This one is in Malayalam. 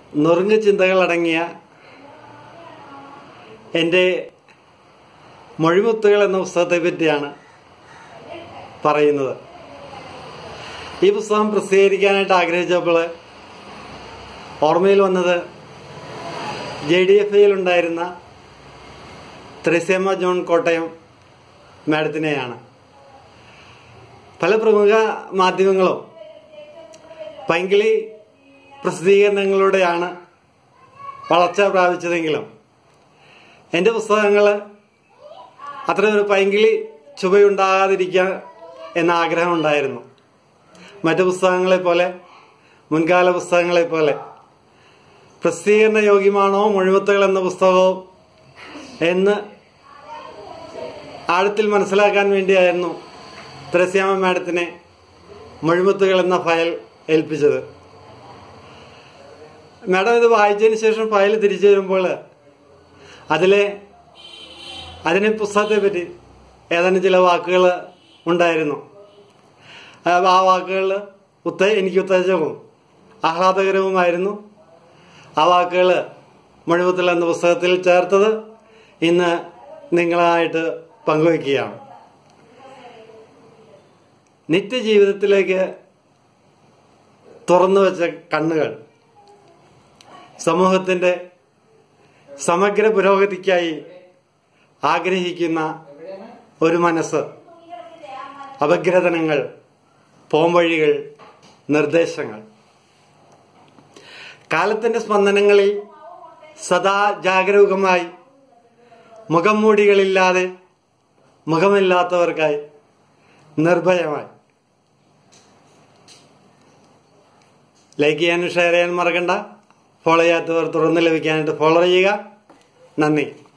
നുറുങ്ങ് ചിന്തകളടങ്ങിയ എൻ്റെ മൊഴിമുത്തുകൾ എന്ന പുസ്തകത്തെ പറ്റിയാണ് പറയുന്നത് ഈ പുസ്തകം പ്രസിദ്ധീകരിക്കാനായിട്ട് ആഗ്രഹിച്ചപ്പോൾ ഓർമ്മയിൽ വന്നത് ജെ ഡി എഫ് ഐയിലുണ്ടായിരുന്ന ത്രേസ്യമ്മ ജോൺ കോട്ടയം മാഡത്തിനെയാണ് പല പ്രമുഖ മാധ്യമങ്ങളും പൈങ്കിളി പ്രസിദ്ധീകരണങ്ങളിലൂടെയാണ് വളർച്ച പ്രാപിച്ചതെങ്കിലും എൻ്റെ പുസ്തകങ്ങൾ അത്ര ഒരു പൈങ്കിളി ചുവയുണ്ടാകാതിരിക്കാൻ എന്ന ആഗ്രഹമുണ്ടായിരുന്നു മറ്റു പുസ്തകങ്ങളെ പോലെ മുൻകാല പുസ്തകങ്ങളെ പോലെ പ്രസിദ്ധീകരണ യോഗ്യമാണോ മൊഴിമുത്തുകൾ എന്ന പുസ്തകവും എന്ന് ആഴത്തിൽ മനസ്സിലാക്കാൻ വേണ്ടിയായിരുന്നു ത്രസ്യാമ മാഡത്തിനെ മൊഴിമുത്തുകൾ എന്ന ഫയൽ ഏൽപ്പിച്ചത് മാഡം ഇത് വായിച്ചതിന് ശേഷം ഫയൽ തിരിച്ചു വരുമ്പോൾ അതിലെ അതിനെ പുസ്തകത്തെ പറ്റി ഏതാനും ചില വാക്കുകൾ ഉണ്ടായിരുന്നു ആ ആ വാക്കുകൾ ഉത്ത എനിക്ക് ഉത്തേജകവും ആഹ്ലാദകരവുമായിരുന്നു ആ വാക്കുകൾ മൊഴിമുത്തൽ എന്ന പുസ്തകത്തിൽ ചേർത്തത് ഇന്ന് നിങ്ങളായിട്ട് പങ്കുവയ്ക്കുകയാണ് നിത്യജീവിതത്തിലേക്ക് തുറന്നു വെച്ച കണ്ണുകൾ സമൂഹത്തിൻ്റെ സമഗ്ര പുരോഗതിക്കായി ആഗ്രഹിക്കുന്ന ഒരു മനസ്സ് അപഗ്രഥനങ്ങൾ പോംവഴികൾ നിർദ്ദേശങ്ങൾ കാലത്തിന്റെ സ്പന്ദനങ്ങളിൽ സദാ ജാഗരൂകമായി മുഖം മൂടികളില്ലാതെ മുഖമില്ലാത്തവർക്കായി നിർഭയമായി ലൈക്ക് ചെയ്യാനും ഷെയർ ചെയ്യാനും മറക്കണ്ട ഫോളോ ചെയ്യാത്തവർ തുറന്ന് ലഭിക്കാനായിട്ട് ഫോളോ ചെയ്യുക നന്ദി